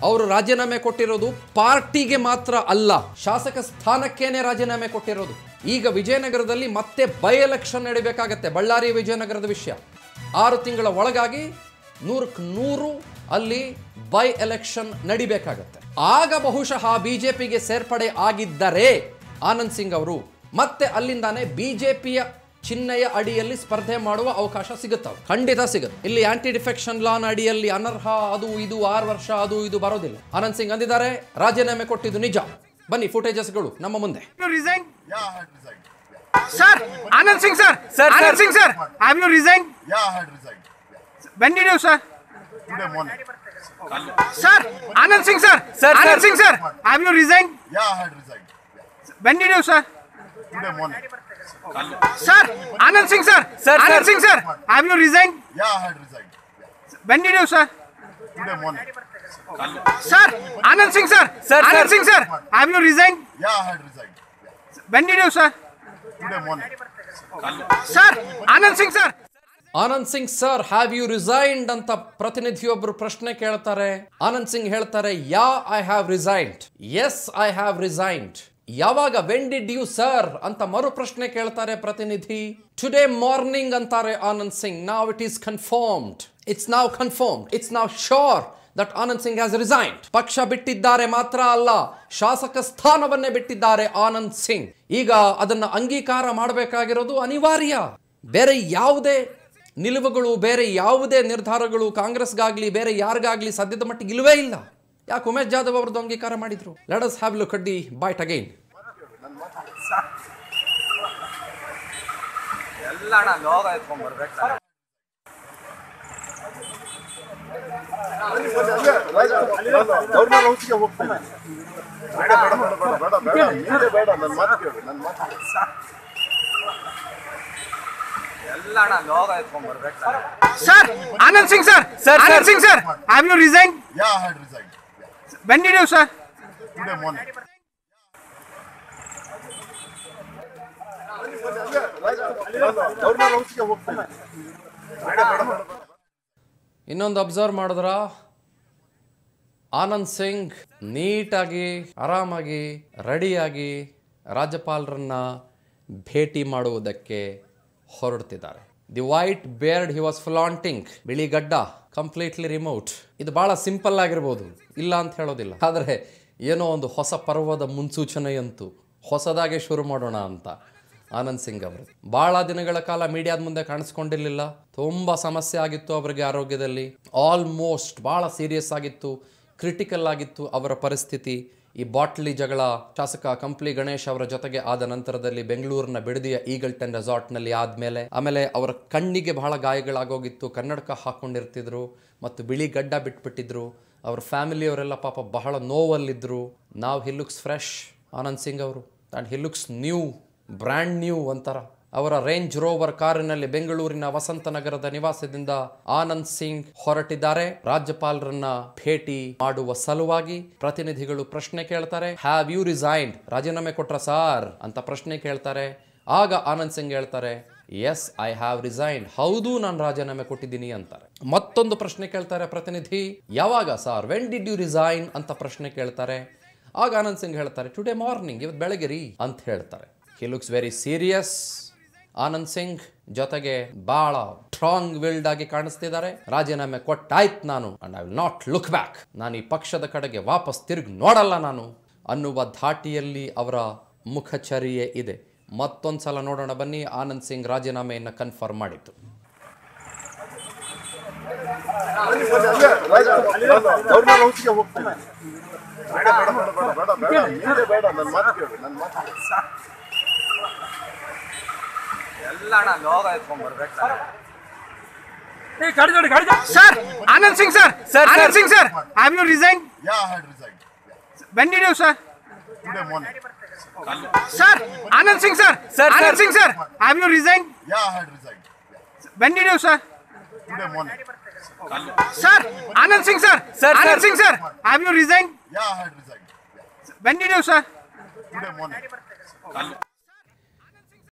ಅವರು ರಾಜೀನಾಮೆ ಕೊಟ್ಟಿರೋದು ಪಾರ್ಟಿಗೆ ಮಾತ್ರ ಅಲ್ಲ ಶಾಸಕ ಸ್ಥಾನಕ್ಕೇನೆ ರಾಜೀನಾಮೆ ಕೊಟ್ಟಿರೋದು ಈಗ ವಿಜಯನಗರದಲ್ಲಿ ಮತ್ತೆ ಬೈ ಎಲೆಕ್ಷನ್ ನಡಿಬೇಕಾಗತ್ತೆ ಬಳ್ಳಾರಿ ವಿಜಯನಗರದ ವಿಷಯ ಆರು ತಿಂಗಳ ಒಳಗಾಗಿ ನೂರಕ್ಕೆ ನೂರು ಅಲ್ಲಿ ಬೈ ಎಲೆಕ್ಷನ್ ನಡಿಬೇಕಾಗತ್ತೆ ಆಗ ಬಹುಶಃ ಬಿಜೆಪಿಗೆ ಸೇರ್ಪಡೆ ಆಗಿದ್ದರೆ ಆನಂದ್ ಸಿಂಗ್ ಅವರು ಮತ್ತೆ ಅಲ್ಲಿಂದಾನೆ ಬಿಜೆಪಿಯ ಚಿಹ್ನೆಯ ಅಡಿಯಲ್ಲಿ ಸ್ಪರ್ಧೆ ಮಾಡುವ ಅವಕಾಶ ಸಿಗುತ್ತವೆ ಖಂಡಿತ ಸಿಗುತ್ತೆ ಇಲ್ಲಿ ಆಂಟಿ ಡಿಫೆಕ್ಷನ್ ಲಾನ್ ಅಡಿಯಲ್ಲಿ ಅನರ್ಹ ಅದು ಇದು ಆರು ವರ್ಷ ಅದು ಇದು ಬರೋದಿಲ್ಲ ಆನಂದ್ ಸಿಂಗ್ ಅಂದಿದ್ದಾರೆ ರಾಜೀನಾಮೆ ಕೊಟ್ಟಿದ್ದು ನಿಜ ಬನ್ನಿ ಫುಟೇಜಸ್ಗಳು ನಮ್ಮ ಮುಂದೆ you resigned? Yeah, I had resigned. Sir, Anand Singh sir. Sir, Anand sir. Singh sir. Have you resigned? Yeah, I had resigned. When did you sir? Today morning. Sir, Anand Singh sir. Sir, Anand sir. Singh sir. Have you resigned? Yeah, I had resigned. When did you sir? Today morning. Sir, Anand Singh sir. Sir, Anand sir. Singh sir. Have you resigned? Yeah, I had resigned. When did you sir? Today morning. Sir, Anand Singh sir. Sir, Anand sir. Singh sir. Have you resigned? Yeah, I had resigned. When did you sir? Today morning. Sir, Anand Singh sir. Anand Singh sir have you resigned ಅಂತ ಪ್ರತಿನಿಧಿಯೊಬ್ಬರು ಪ್ರಶ್ನೆ ಕೇಳ್ತಾರೆ ಆನಂದ್ ಸಿಂಗ್ ಹೇಳ್ತಾರೆ yeah I have resigned yes I have resigned ಯಾವಾಗ when did you sir ಅಂತ ಮರು ಪ್ರಶ್ನೆ ಕೇಳ್ತಾರೆ ಪ್ರತಿನಿಧಿ ಟುಡೇ ಮಾರ್ನಿಂಗ್ ಅಂತಾರೆ Anand Singh now it is confirmed it's now confirmed it's now sure that Anand Singh has resigned ಪಕ್ಷ ಬಿಟ್ಟಿದ್ದಾರೆ ಮಾತ್ರ ಅಲ್ಲ ಶಾಸಕ ಸ್ಥಾನವನ್ನೇ ಬಿಟ್ಟಿದ್ದಾರೆ ಆನಂದ್ ಸಿಂಗ್ ಈಗ ಅದನ್ನ ಅಂಗೀಕಾರ ಮಾಡಬೇಕಾಗಿರೋದು ಅನಿವಾರ್ಯ ಬೇರೆ ಯಾವುದೇ ನಿಲುವುಗಳು ಬೇರೆ ಯಾವುದೇ ನಿರ್ಧಾರಗಳು ಕಾಂಗ್ರೆಸ್ಗಾಗ್ಲಿ ಬೇರೆ ಯಾರಿಗಾಗ್ಲಿ ಸದ್ಯದ ಮಟ್ಟಿಗೆ ಇಲ್ಲವೇ ಇಲ್ಲ ಯಾಕೆ ಉಮೇಶ್ ಜಾಧವ್ ಅವರದ್ದು ಅಂಗೀಕಾರ ಮಾಡಿದ್ರು let's have look at the bite again ಎಲ್ಲ ಅಣ್ಣ ಲೋಗ ಎತ್ಕೊಂಡ್ ಬರ್ಬೇಕು ಸರ್ ಗೌರ್ನರ್ ಹೌಸ್ಗೆ ಹೋಗ್ತೀನಿ ಬೇಡ ಬೇಡ ಬೇಡ ಬೇಡ ಬೇಡ ಬೇಡ ನೀವೇ ಬೇಡ ನನ್ನ ಮಾತು ಕೇಳಿ ನನ್ನ ಮಾತು ಕೇಳಿ ಎಲ್ಲ ಅಣ್ಣ ಲೋಗ ಎತ್ಕೊಂಡ್ ಬರ್ಬೇಕು sir Sir, Anand Singh sir. Sir, Anand sir. Singh sir. Have you resigned? Yeah, I had resigned. When did you sir? Today morning. Governor ಹೌಸ್ಗೆ ಹೋಗ್ತೀನಿ ಬೇಡ ಬೇಡ ಬೇಡ ಬೇಡ ಇನ್ನೊಂದು ಅಬ್ಸರ್ವ್ ಮಾಡಿದ್ರ ಆನಂದ್ ಸಿಂಗ್ ನೀಟಾಗಿ ಆರಾಮಾಗಿ ರೆಡಿಯಾಗಿ ರಾಜ್ಯಪಾಲರನ್ನ ಭೇಟಿ ಮಾಡುವುದಕ್ಕೆ ಹೊರಡ್ತಿದ್ದಾರೆ the white beard he was flaunting ಬಿಳಿ ಗಡ್ಡ ಕಂಪ್ಲೀಟ್ಲಿ ರಿಮೋಟ್ ಇದು ಬಹಳ ಸಿಂಪಲ್ ಆಗಿರ್ಬೋದು ಇಲ್ಲ ಅಂತ ಹೇಳೋದಿಲ್ಲ ಆದರೆ ಏನೋ ಒಂದು ಹೊಸ ಪರ್ವದ ಮುನ್ಸೂಚನೆಯಂತೂ ಹೊಸದಾಗೆ ಶುರು ಮಾಡೋಣ ಅಂತ ಆನಂದ್ ಸಿಂಗ್ ಅವರು ಬಹಳ ದಿನಗಳ ಕಾಲ ಮೀಡಿಯಾದ ಮುಂದೆ ಕಾಣಿಸ್ಕೊಂಡಿರಲಿಲ್ಲ ತುಂಬ ಸಮಸ್ಯೆ ಆಗಿತ್ತು ಅವರಿಗೆ ಆರೋಗ್ಯದಲ್ಲಿ ಆಲ್ಮೋಸ್ಟ್ ಬಹಳ ಸೀರಿಯಸ್ ಆಗಿತ್ತು ಕ್ರಿಟಿಕಲ್ ಆಗಿತ್ತು ಅವರ ಪರಿಸ್ಥಿತಿ ಈ ಬಾಟ್ಲಿ ಜಗಳ ಶಾಸಕ ಕಂಪ್ಲಿ ಗಣೇಶ್ ಅವರ ಜೊತೆಗೆ ಆದ ನಂತರದಲ್ಲಿ ಬೆಂಗಳೂರಿನ ಬಿಡದಿಯ ಈಗಲ್ ಟೆನ್ ರೆಸಾರ್ಟ್ನಲ್ಲಿ ಆದಮೇಲೆ ಆಮೇಲೆ ಅವರ ಕಣ್ಣಿಗೆ ಬಹಳ ಗಾಯಗಳಾಗೋಗಿತ್ತು ಕನ್ನಡಕ ಹಾಕ್ಕೊಂಡಿರ್ತಿದ್ರು ಮತ್ತು ಬಿಳಿ ಗಡ್ಡ ಬಿಟ್ಬಿಟ್ಟಿದ್ರು ಅವ್ರ ಫ್ಯಾಮಿಲಿಯವರೆಲ್ಲ ಪಾಪ ಬಹಳ ನೋವಲ್ಲಿದ್ದರು ನಾವು he looks fresh Anand Singh ಅವರು and he looks new brand new ಅಂತಾರ ಅವರ ರೇಂಜ್ ರೋವರ್ ಕಾರಿನಲ್ಲಿ ಬೆಂಗಳೂರಿನ ವಸಂತನಗರದ ನಿವಾಸದಿಂದ ಆನಂದ್ ಸಿಂಗ್ ಹೊರಟಿದ್ದಾರೆ ರಾಜ್ಯಪಾಲರನ್ನ ಭೇಟಿ ಮಾಡುವ ಸಲುವಾಗಿ ಪ್ರತಿನಿಧಿಗಳು ಪ್ರಶ್ನೆ ಕೇಳ್ತಾರೆ ಹ್ಯಾವ್ ಯು ರಿಸೈನ್ಡ್ ರಾಜೀನಾಮೆ ಕೊಟ್ರ ಸಾರ್ ಅಂತ ಪ್ರಶ್ನೆ ಕೇಳ್ತಾರೆ ಆಗ ಆನಂದ್ ಸಿಂಗ್ ಹೇಳ್ತಾರೆ ಎಸ್ ಐ ಹ್ಯಾವ್ ರಿಸೈನ್ಡ್ ಹೌದು ನಾನು ರಾಜೀನಾಮೆ ಕೊಟ್ಟಿದ್ದೀನಿ ಅಂತಾರೆ ಮತ್ತೊಂದು ಪ್ರಶ್ನೆ ಕೇಳ್ತಾರೆ ಪ್ರತಿನಿಧಿ ಯಾವಾಗ sir when did you resign ಅಂತ ಪ್ರಶ್ನೆ ಕೇಳ್ತಾರೆ ಆಗ ಆನಂದ್ ಸಿಂಗ್ ಹೇಳ್ತಾರೆ ಟುಡೇ ಮಾರ್ನಿಂಗ್ ಇವತ್ತು ಬೆಳಗ್ಗೆ ರೀ ಅಂತ ಹೇಳ್ತಾರೆ he looks very serious Anand Singh ಜೊತೆಗೆ ಬಹಳ ಸ್ಟ್ರಾಂಗ್ ವಿಲ್ಡ್ ಆಗಿ ಕಾಣಿಸ್ತಿದ್ದಾರೆ ರಾಜೀನಾಮೆ ಕೊಟ್ಟಾಯ್ತು ನಾನು and I will not look back ನಾನು ಈ ಪಕ್ಷದ ಕಡೆಗೆ ವಾಪಸ್ ತಿರುಗಿ ನೋಡಲ್ಲ ನಾನು ಅನ್ನುವ ಧಾಟಿಯಲ್ಲಿ ಅವರ ಮುಖಚರ್ಯೆ ಇದೆ ಮತ್ತೊಂದು ಸಲ ನೋಡೋಣ ಬನ್ನಿ ಆನಂದ್ ಸಿಂಗ್ ರಾಜೀನಾಮೆಯನ್ನು ಕನ್ಫರ್ಮ್ ಮಾಡಿತ್ತು ಗೌರ್ನರ್ ಹೌಸ್ಗೆ ಹೋಗ್ತೀನಿ ಬೇಡ ಬೇಡ ಬೇಡ ಬೇಡ ಬೇಡ ಬೇಡ ನೀವೇ ಬೇಡ ನನ್ನ ಮಾತು ಕೇಳಿ ನನ್ನ ಮಾತು ಕೇಳಿ ಎಲ್ಲ ಅಣ್ಣ ಲೋಗ ಎತ್ಕೊಂಡ್ ಬರ್ಬೇಕು sir Sir, Anand Singh sir. Sir, Anand sir. Singh sir. Have you resigned? Yeah, I had resigned. When did you sir? Today morning. Sir, Anand Singh sir. Sir, Anand sir. Singh sir. Have you resigned? Yeah, I had resigned. When did you sir? Today morning. Sir, Anand Singh sir. Sir, Anand sir. Singh sir. Have you resigned? Yeah, I had resigned. When did you sir? Today morning.